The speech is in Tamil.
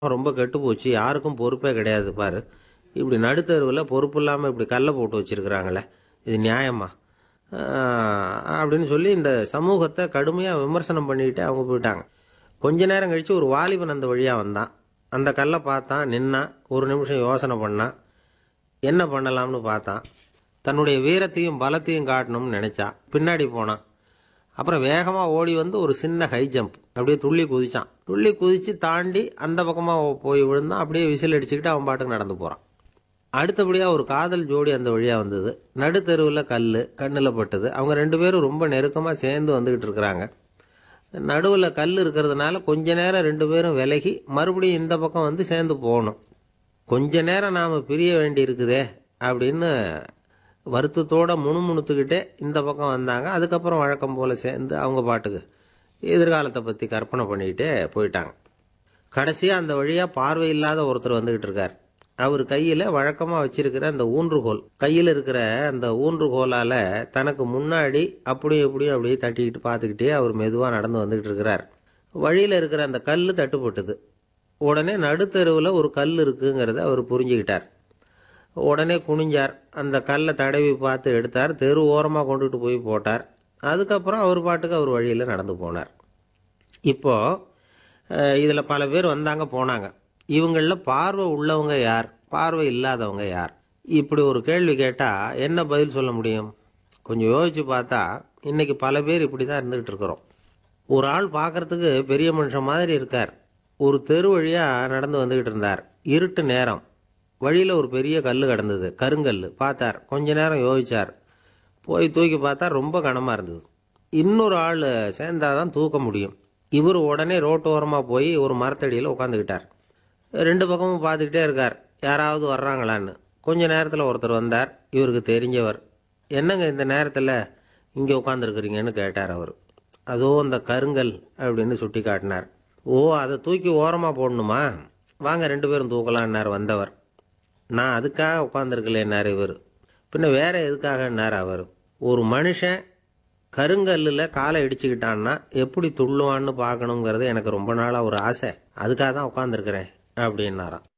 ரொம்ப கெட்டு போச்சு யாருக்கும் பொறுப்பே கிடையாது பாரு இப்படி நடுத்தருவில் பொறுப்பு இல்லாமல் இப்படி கல்லை போட்டு வச்சிருக்கிறாங்களே இது நியாயமா ஆஹ் அப்படின்னு சொல்லி இந்த சமூகத்தை கடுமையாக விமர்சனம் பண்ணிக்கிட்டு அவங்க போயிட்டாங்க கொஞ்ச நேரம் கழித்து ஒரு வாலிபன் அந்த வழியாக வந்தான் அந்த கல்லை பார்த்தான் நின்னான் ஒரு நிமிஷம் யோசனை பண்ணான் என்ன பண்ணலாம்னு பார்த்தான் தன்னுடைய வீரத்தையும் பலத்தையும் காட்டணும்னு நினைச்சான் பின்னாடி போனான் அப்புறம் வேகமாக ஓடி வந்து ஒரு சின்ன ஹை ஜம்ப் அப்படியே துள்ளி குதிச்சான் துள்ளி குதிச்சு தாண்டி அந்த பக்கமாக போய் விழுந்தான் அப்படியே விசில் அடிச்சுக்கிட்டு அவன் பாட்டுக்கு நடந்து போகிறான் அடுத்தபடியாக ஒரு காதல் ஜோடி அந்த வழியாக வந்தது நடுத்தெருவில் கல் கண்ணில் பட்டது அவங்க ரெண்டு பேரும் ரொம்ப நெருக்கமாக சேர்ந்து வந்துக்கிட்டு இருக்கிறாங்க நடுவில் கல் இருக்கிறதுனால கொஞ்ச நேரம் ரெண்டு பேரும் விலகி மறுபடியும் இந்த பக்கம் வந்து சேர்ந்து போகணும் கொஞ்ச நேரம் நாம் பிரிய வேண்டி இருக்குதே அப்படின்னு வருத்தத்தோட முணுமுணுத்துக்கிட்டே இந்த பக்கம் வந்தாங்க அதுக்கப்புறம் வழக்கம் போல் சேர்ந்து அவங்க பாட்டுக்கு எதிர்காலத்தை பற்றி கற்பனை பண்ணிக்கிட்டே போயிட்டாங்க கடைசியாக அந்த வழியாக பார்வை இல்லாத ஒருத்தர் வந்துக்கிட்டு இருக்கார் அவர் கையில் வழக்கமாக வச்சிருக்கிற அந்த ஊன்றுகோல் கையில் இருக்கிற அந்த ஊன்றுகோலால் தனக்கு முன்னாடி அப்படியும் இப்படியும் அப்படியே தட்டிக்கிட்டு பார்த்துக்கிட்டே அவர் மெதுவாக நடந்து வந்துக்கிட்டு இருக்கிறார் வழியில் இருக்கிற அந்த கல் தட்டுப்பட்டது உடனே நடுத்தெருவில் ஒரு கல் இருக்குங்கிறத அவர் புரிஞ்சுக்கிட்டார் உடனே குனிஞ்சார் அந்த கல்லை தடவி பார்த்து எடுத்தார் தெரு ஓரமாக கொண்டுட்டு போய் போட்டார் அதுக்கப்புறம் அவர் பாட்டுக்கு அவர் வழியில் நடந்து போனார் இப்போ இதில் பல பேர் வந்தாங்க போனாங்க இவங்களில் பார்வை உள்ளவங்க யார் பார்வை இல்லாதவங்க யார் இப்படி ஒரு கேள்வி கேட்டால் என்ன பதில் சொல்ல முடியும் கொஞ்சம் யோசிச்சு பார்த்தா இன்னைக்கு பல பேர் இப்படி தான் இருந்துகிட்டு இருக்கிறோம் ஒரு ஆள் பார்க்கறதுக்கு பெரிய மனுஷன் மாதிரி இருக்கார் ஒரு தெரு வழியாக நடந்து வந்துக்கிட்டு இருந்தார் இருட்டு நேரம் வழியில் ஒரு பெரிய கல் கிடந்தது கருங்கல் பார்த்தார் கொஞ்ச நேரம் யோசிச்சார் போய் தூக்கி பார்த்தா ரொம்ப கனமாக இருந்தது இன்னொரு ஆள் சேர்ந்தாதான் தூக்க முடியும் இவர் உடனே ரோட்டோரமாக போய் ஒரு மரத்தடியில் உட்காந்துக்கிட்டார் ரெண்டு பக்கமும் பார்த்துக்கிட்டே இருக்கார் யாராவது வர்றாங்களான்னு கொஞ்ச நேரத்தில் ஒருத்தர் வந்தார் இவருக்கு தெரிஞ்சவர் என்னங்க இந்த நேரத்தில் இங்கே உட்காந்துருக்குறீங்கன்னு கேட்டார் அவர் அதோ அந்த கருங்கல் அப்படின்னு சுட்டி காட்டினார் ஓ அதை தூக்கி ஓரமாக போடணுமா வாங்க ரெண்டு பேரும் தூக்கலான்னார் வந்தவர் நான் அதுக்காக உட்காந்துருக்கலேன்னார் இவர் பின்ன வேற எதுக்காகன்னார் அவர் ஒரு மனுஷன் கருங்கல்லில் காலை இடிச்சுக்கிட்டான்னா எப்படி துள்ளுவான்னு பார்க்கணுங்கிறது எனக்கு ரொம்ப நாளாக ஒரு ஆசை அதுக்காக தான் உட்காந்துருக்கிறேன் அப்படின்னாராம்